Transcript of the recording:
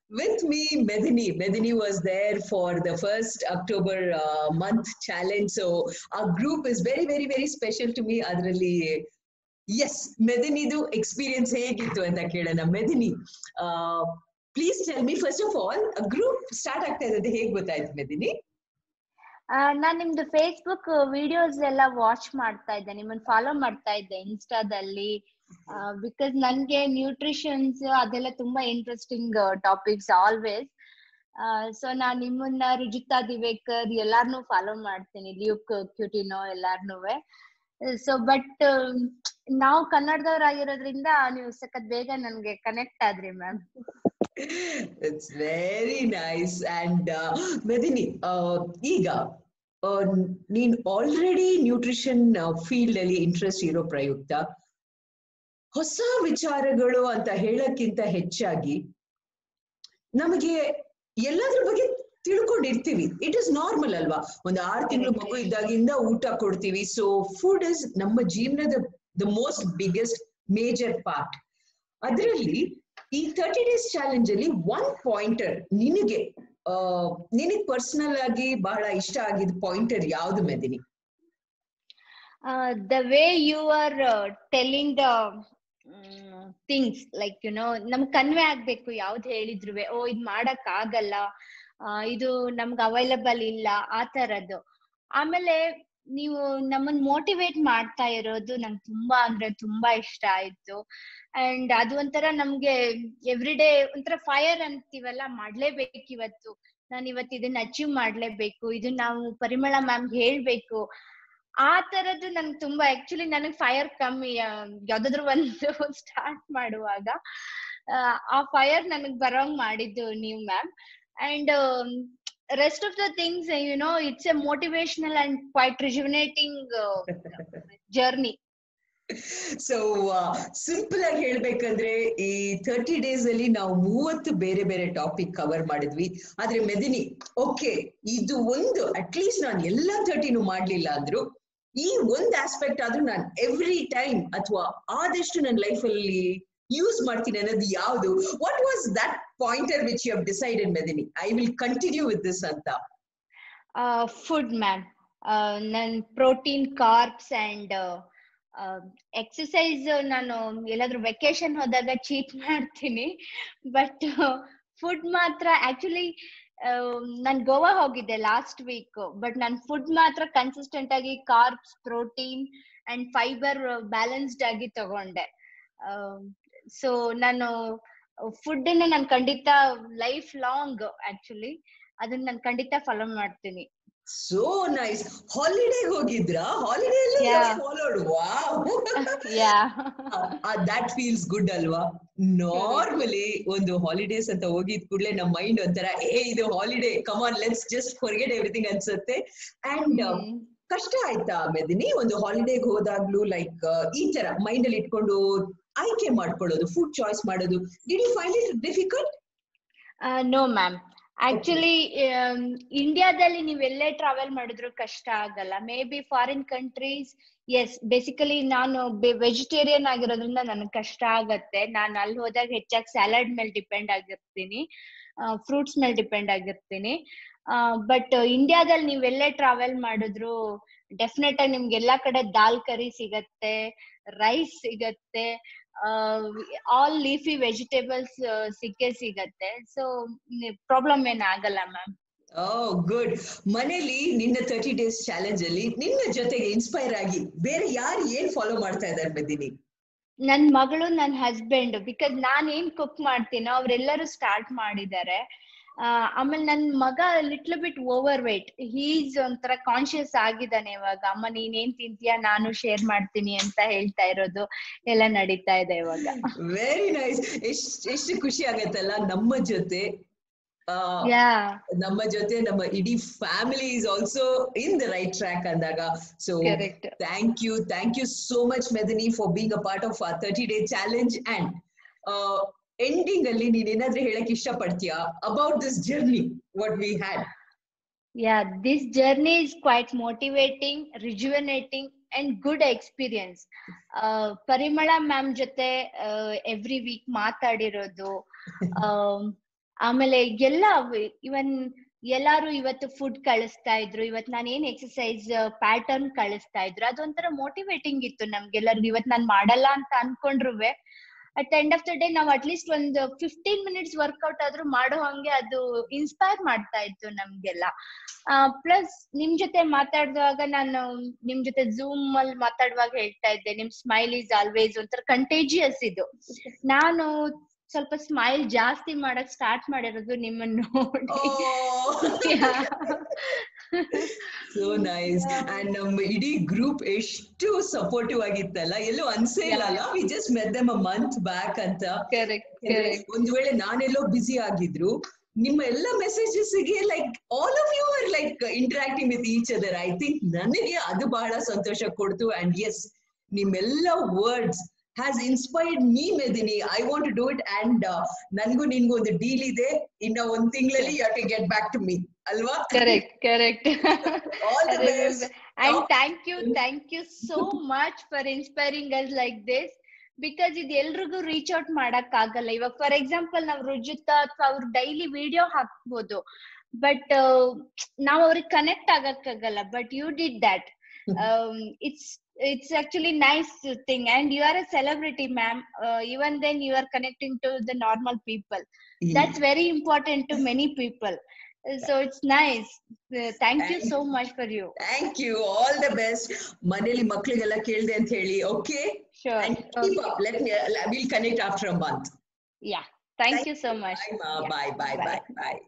with me medini medini was there for the first october uh, month challenge so our group is very very very special to me ಅದರಲ್ಲಿ yes ಮೆದಿನಿದು experience ಹೇಗಿತ್ತು ಅಂತ ಕೇಳೋಣ Medini please tell me first of all group start ಆಗ್ತಾ ಇದ್ದದ್ದು ಹೇಗೆ ಗೊತ್ತಾಯ್ತು ಮೆದಿನಿ ನಾನ್ ನಿಮ್ದು ಫೇಸ್ಬುಕ್ ವಿಡಿಯೋಸ್ ಎಲ್ಲ ವಾಚ್ ಮಾಡ್ತಾ ಇದ್ದೆ ನಿಮ್ಮನ್ನ ಫಾಲೋ ಮಾಡ್ತಾ ಇದ್ದೆ ಇನ್ಸ್ಟಾದಲ್ಲಿ ಬಿಕಾಸ್ ನನ್ಗೆ ನ್ಯೂಟ್ರಿಷನ್ಸ್ ಅದೆಲ್ಲ ತುಂಬಾ ಇಂಟ್ರೆಸ್ಟಿಂಗ್ ಟಾಪಿಕ್ಸ್ ಆಲ್ವೇಸ್ ಸೊ ನಾನ್ ನಿಮ್ಮನ್ನ ರುಜಿತಾ ದಿವೇಕರ್ ಎಲ್ಲಾರ್ನು ಫಾಲೋ ಮಾಡ್ತೀನಿ ಲ್ಯೂಕ್ ಕ್ಯೂಟಿನೋ ಎಲ್ಲಾರ್ನು ಸೊ ಬಟ್ ನಾವು ಕನ್ನಡದವ್ರಾಗಿರೋದ್ರಿಂದ ನೀವು ಸಖತ್ ಬೇಗ ನನ್ಗೆ ಕನೆಕ್ಟ್ ಆದ್ರಿ ma'am it's very nice and Medini ಈಗ ನೀನ್ ಆಲ್ರೆಡಿ ನ್ಯೂಟ್ರಿಷನ್ ಫೀಲ್ಡ್ ಅಲ್ಲಿ ಇಂಟ್ರೆಸ್ಟ್ ಇರೋ ಪ್ರಯುಕ್ತ ಹೊಸ ವಿಚಾರಗಳು ಅಂತ ಹೇಳಕ್ಕಿಂತ ಹೆಚ್ಚಾಗಿ ನಮಗೆ ಎಲ್ಲದ್ರ ಬಗ್ಗೆ ತಿಳ್ಕೊಂಡಿರ್ತೀವಿ ಇಟ್ ಇಸ್ ನಾರ್ಮಲ್ ಅಲ್ವಾ ಒಂದು ಆರು ತಿಂಗಳು ಮಗು ಇದ್ದಾಗಿಂದ ಊಟ ಕೊಡ್ತೀವಿ ಸೊ ಫುಡ್ ಇಸ್ ನಮ್ಮ ಜೀವನದ the most biggest major part ಅದರಲ್ಲಿ ಈ ತರ್ಟಿ ಡೇಸ್ ಚಾಲೆಂಜ್ ಅಲ್ಲಿ ಒನ್ ಪಾಯಿಂಟರ್ ನಿನಗೆ ನಿನಗೆ ಪರ್ಸನಲ್ ಆಗಿ ಬಹಳ ಇಷ್ಟ ಆಗಿದ್ ಪಾಯಿಂಟರ್ ಯಾವ್ದು Medini the way you are telling the things like you know ನಮ್ ಕನ್ವೆ ಆಗ್ಬೇಕು ಯಾವ್ದು ಹೇಳಿದ್ರು ಓ ಇದ್ ಮಾಡಕ್ ಆಗಲ್ಲ ಇದು ನಮ್ಗೆ ಅವೈಲಬಲ್ ಇಲ್ಲ ಆ ತರದ್ದು ಆಮೇಲೆ ನೀವು ನಮ್ಮನ್ ಮೋಟಿವೇಟ್ ಮಾಡ್ತಾ ಇರೋದು ನಂಗೆ ತುಂಬಾ ಅಂದ್ರೆ ತುಂಬಾ ಇಷ್ಟ ಆಯ್ತು ಅಂಡ್ ಅದು ಒಂಥರ ನಮ್ಗೆ ಎವ್ರಿ ಡೇ ಒಂಥರ ಫೈರ್ ಅಂತೀವಲ್ಲ ಮಾಡ್ಲೇಬೇಕು ಇವತ್ತು ನಾನು ಇವತ್ತು ಇದನ್ನ ಅಚೀವ್ ಮಾಡ್ಲೇಬೇಕು ಇದನ್ನ ನಾವು ಪರಿಮಳ ಮ್ಯಾಮ್ ಹೇಳ್ಬೇಕು ಆ ತರದ್ದು ನನ್ಗೆ ತುಂಬಾ ಆಕ್ಚುಲಿ ನನಗ್ ಫೈರ್ ಕಮ್ಮಿ ಯಾವ್ದಾದ್ರು ಒಂದು ಸ್ಟಾರ್ಟ್ ಮಾಡುವಾಗ ಆ ಫೈರ್ ನನಗ್ ಬರೋಂಗ್ ಮಾಡಿದ್ದು ನೀವು ma'am and rest of the things you know it's a motivational and quite rejuvenating uh, journey so simple ಆಗಿ ಹೇಳ್ಬೇಕಂದ್ರೆ ಈ ತರ್ಟಿ ಡೇಸ್ ಅಲ್ಲಿ ನಾವು ಮೂವತ್ತು ಬೇರೆ ಬೇರೆ ಟಾಪಿಕ್ ಕವರ್ ಮಾಡಿದ್ವಿ ಆದ್ರೆ ಮೆದಿನಿ ಓಕೆ ಇದು ಒಂದು ಅಟ್ಲೀಸ್ಟ್ ನಾನು ಎಲ್ಲಾ ತರ್ಟಿನೂ ಮಾಡ್ಲಿಲ್ಲ ಅಂದ್ರು ಈ ಒಂದ್ ಆಸ್ಪೆಕ್ಟ್ ಆದ್ರೂ ನಾನು ಎವ್ರಿ ಟೈಮ್ ಅಥವಾ ಆದಷ್ಟು ನನ್ನ ಲೈಫ್ ಅಲ್ಲಿ ಯೂಸ್ ಮಾಡ್ತೀನಿ ಅನ್ನೋದು ಯಾವುದು what was that pointer which you have decided Medini I will continue with this ಅಂತ ಫುಡ್ ಮ್ಯಾಮ್ ನನ್ ಪ್ರೋಟೀನ್ ಕಾರ್ಬ್ಸ್ ಅಂಡ್ ಎಕ್ಸಸೈಸ್ ನಾನು ಎಲ್ಲಾದ್ರೂ ವೆಕೇಶನ್ ಹೋದಾಗ ಚೀಟ್ ಮಾಡ್ತೀನಿ ಬಟ್ ಫುಡ್ ಮಾತ್ರ ಆಕ್ಚುಲಿ ನಾನ್ ಗೋವಾ ಹೋಗಿದ್ದೆ ಲಾಸ್ಟ್ ವೀಕ್ ಬಟ್ ನಾನ್ ಫುಡ್ ಮಾತ್ರ ಕನ್ಸಿಸ್ಟೆಂಟ್ ಆಗಿ carbs protein and fibre balanced ಆಗಿ ತಗೊಂಡೆ ಸೊ ನಾನು ಫುಡ್ ಅನ್ನ ನಾನು ಖಂಡಿತ ಲೈಫ್ ಲಾಂಗ್ ಆಕ್ಚುಲಿ ಅದನ್ನ ನಾನು ಖಂಡಿತ ಫಾಲೋ ಮಾಡ್ತೀನಿ ಸೋ ನೈಸ್ ಹಾಲಿಡೇ ಹೋಗಿದ್ರಾ holiday followed that feels good ಅಲ್ವಾ ನಾರ್ಮಲಿ ಒಂದು ಹಾಲಿಡೇಸ್ ಅಂತ ಹೋಗಿದ್ ಕೂಡಲೇ ನಮ್ಮ ಮೈಂಡ್ ಒಂಥರ ಏ ಇದು holiday come on let's just forget everything ಅನ್ಸುತ್ತೆ ಅಂಡ್ ಕಷ್ಟ ಆಯ್ತಾ ಮೆದಿನಿ ಒಂದು ಹಾಲಿಡೇಗೆ ಹೋದಾಗ್ಲೂ ಲೈಕ್ ಈ ತರ ಮೈಂಡ್ ಅಲ್ಲಿ ಇಟ್ಕೊಂಡು ಆಯ್ಕೆ ಮಾಡ್ಕೊಳ್ಳೋದು ಫುಡ್ ಚಾಯ್ಸ್ ಮಾಡೋದು did you find it difficult no ma'am actually ಇಂಡಿಯಾದಲ್ಲಿ ನೀವು ಎಲ್ಲೇ ಟ್ರಾವೆಲ್ ಮಾಡಿದ್ರು ಕಷ್ಟ ಆಗಲ್ಲ maybe foreign countries yes basically ನಾನು ವೆಜಿಟೇರಿಯನ್ ಆಗಿರೋದ್ರಿಂದ ನನಗೆ ಕಷ್ಟ ಆಗತ್ತೆ ನಾನು ಅಲ್ಲಿ ಹೋದಾಗ ಹೆಚ್ಚಾಗಿ ಸ್ಯಾಲಡ್ ಮೇಲೆ ಡಿಪೆಂಡ್ ಆಗಿರ್ತೀನಿ ಫ್ರೂಟ್ಸ್ ಮೇಲೆ ಡಿಪೆಂಡ್ ಆಗಿರ್ತೀನಿ ಬಟ್ ಇಂಡಿಯಾದಲ್ಲಿ ನೀವ್ ಎಲ್ಲೇ ಟ್ರಾವೆಲ್ ಮಾಡಿದ್ರು ಡೆಫಿನೆಟ್ ಆಗಿ ನಿಮ್ಗೆ ಎಲ್ಲಾ ಕಡೆ ದಾಲ್ ಕರಿ ಸಿಗತ್ತೆ ರೈಸ್ ಸಿಗತ್ತೆ ಆಲ್ ಲೀಫಿ ವೆಜಿಟೇಬಲ್ಸ್ ಸಿಕ್ಕೇ ಸಿಗತ್ತೆ ಸೊ ಪ್ರಾಬ್ಲಮ್ ಏನ್ ಆಗಲ್ಲ ಮ್ಯಾಮ್ ಓ ಗುಡ್ ಮನೇಲಿ ನಿನ್ನ ತರ್ಟಿ ಡೇಸ್ ಚಾಲೆಂಜ್ ಅಲ್ಲಿ ನಿನ್ನ ಜೊತೆಗೆ ಇನ್ಸ್ಪೈರ್ ಆಗಿ ಬೇರೆ ಯಾರು ಏನ್ ಫಾಲೋ ಮಾಡ್ತಾ ಇದ್ದಾರೆ ಬದಿನಿ ನನ್ ಮಗಳು ನನ್ ಹಸ್ಬೆಂಡ್ ಬಿಕಾಸ್ ನಾನ್ ಏನ್ ಕುಕ್ ಮಾಡ್ತೀನೋ ಅವ್ರೆಲ್ಲರೂ ಸ್ಟಾರ್ಟ್ ಮಾಡಿದ್ದಾರೆ ಆಮೇಲೆ ನನ್ ಮಗ little bit overweight he's ಒಂಥರ ಕಾನ್ಶಿಯಸ್ ಆಗಿದ್ದಾನೆ ಇವಾಗ ಅಮ್ಮ ನೀನ್ ಏನ್ ತಿಂತೀಯ ನಾನು ಶೇರ್ ಮಾಡ್ತೀನಿ ಅಂತ ಹೇಳ್ತಾ ಇರೋದು ಎಲ್ಲ ನಡೀತಾ ಇದೆ ಇವಾಗ ವೆರಿ ನೈಸ್ ಎಷ್ಟ್ ಎಷ್ಟು ಖುಷಿ ಆಗತ್ತಲ್ಲ ನಮ್ಮ ಜೊತೆ ನಮ್ಮ ಜೊತೆ ನಮ್ಮ ಇಡೀ family is also in the right track ಅಂದಾಗ so thank you thank you so much Medini for being a part of thirty day challenge and ending ಅಲ್ಲಿ ನೀನ್ ಏನಾದ್ರೂ ಹೇಳಕ್ ಇಷ್ಟ ಪಡ್ತೀಯಾ about this journey what we had yeah this journey is quite motivating rejuvenating and good experience Parimala ma'am ಜೊತೆ every week ಮಾತಾಡಿರೋದು ಆಮೇಲೆ ಎಲ್ಲ ಇವನ್ ಎಲ್ಲಾರು ಇವತ್ತು ಫುಡ್ ಕಳಿಸ್ತಾ ಇದ್ರು ಇವತ್ ನಾನು ಏನ್ ಎಕ್ಸಸೈಸ್ ಪ್ಯಾಟರ್ನ್ ಕಳಿಸ್ತಾ ಇದ್ರು ಅದೊಂಥರ ಮೋಟಿವೇಟಿಂಗ್ ಇತ್ತು ನಮ್ಗೆಲ್ಲರಿಗೂ ಇವತ್ ನಾನ್ ಮಾಡಲ್ಲ ಅಂತ ಅನ್ಕೊಂಡ್ರುವೆ at end of the day ನಾವ್ ಅಟ್ಲೀಸ್ಟ್ ಒಂದು ಫಿಫ್ಟೀನ್ ಮಿನಿಟ್ಸ್ ವರ್ಕೌಟ್ ಆದ್ರೂ ಮಾಡೋ ಹಂಗೆ ಅದು ಇನ್ಸ್ಪೈರ್ ಮಾಡ್ತಾ ಇತ್ತು ನಮ್ಗೆಲ್ಲ ಪ್ಲಸ್ ನಿಮ್ ಜೊತೆ ಮಾತಾಡುವಾಗ ನಾನು ನಿಮ್ ಜೊತೆ ಝೂಮ್ ಅಲ್ಲಿ ಮಾತಾಡುವಾಗ ಹೇಳ್ತಾ ಇದ್ದೆ ನಿಮ್ ಸ್ಮೈಲ್ ಈಸ್ ಆಲ್ವೇಸ್ ಒಂಥರ ಕಂಟೇಜಿಯಸ್ ಇದು ನಾನು ಸ್ವಲ್ಪ ಸ್ಮೈಲ್ ಜಾಸ್ತಿ ಮಾಡಕ್ ಸ್ಟಾರ್ಟ್ ಮಾಡಿರೋದು ನಿಮ್ಮನ್ನ ನೋಡಿ ಸೋ ನೈಸ್ ಅಂಡ್ ನಮ್ಮ ಇಡೀ ಗ್ರೂಪ್ ಎಷ್ಟು ಸಪೋರ್ಟಿವ್ ಆಗಿತ್ತಲ್ಲ ಎಲ್ಲೂ ಅನ್ಸೇ ಇಲ್ಲ ಅಲ್ಲ we just met them a month back ಅಂತ ಕರೆಕ್ಟ್ ಕರೆಕ್ಟ್ ಒಂದ್ ವೇಳೆ ನಾನೆಲ್ಲೋ ಬಿಸಿ ಆಗಿದ್ರು ನಿಮ್ಮ ಎಲ್ಲ ಮೆಸೇಜಸ್ ಗೆ like all of you are like interacting with each other I think ನನಗೆ ಅದು ಬಹಳ ಸಂತೋಷ ಕೊಡ್ತು ಅಂಡ್ ಎಸ್ ನಿಮ್ಮೆಲ್ಲ words has inspired me Medini I want to do it and ನನ್ಗೂ ನಿನ್ಗೂ ಒಂದು ಡೀಲ್ ಇದೆ ಇನ್ನ ಒಂದ್ ತಿಂಗಳಲ್ಲಿ you to get back to me ಅಲ್ವಾ correct correct All the best. And thank you thank you so much for inspiring us like this because ಇದು ಎಲ್ರಿಗೂ ರೀಚ್ ಔಟ್ ಮಾಡಕ್ ಆಗಲ್ಲ ಇವಾಗ ಫಾರ್ ಎಕ್ಸಾಂಪಲ್ ನಾವ್ ರುಜುತಾ ಅಥವಾ ಅವ್ರು ಡೈಲಿ ವಿಡಿಯೋ ಹಾಕ್ಬೋದು ಬಟ್ ನಾವ್ ಅವ್ರಿಗೆ ಕನೆಕ್ಟ್ ಆಗಕ್ಕಾಗಲ್ಲ but you did that it's it's actually nice thing and you are a celebrity ma'am uh, even then you are connecting to the normal people that's very important to many people so it's nice uh, thank you so much for you thank you all the best ಮನೇಲಿ ಮಕ್ಳಿಗೆಲ್ಲ ಕೇಳ್ದೆ ಅಂತ ಹೇಳಿ okay sure and keep up let will connect after a month yeah thank you so much bye bye bye bye bye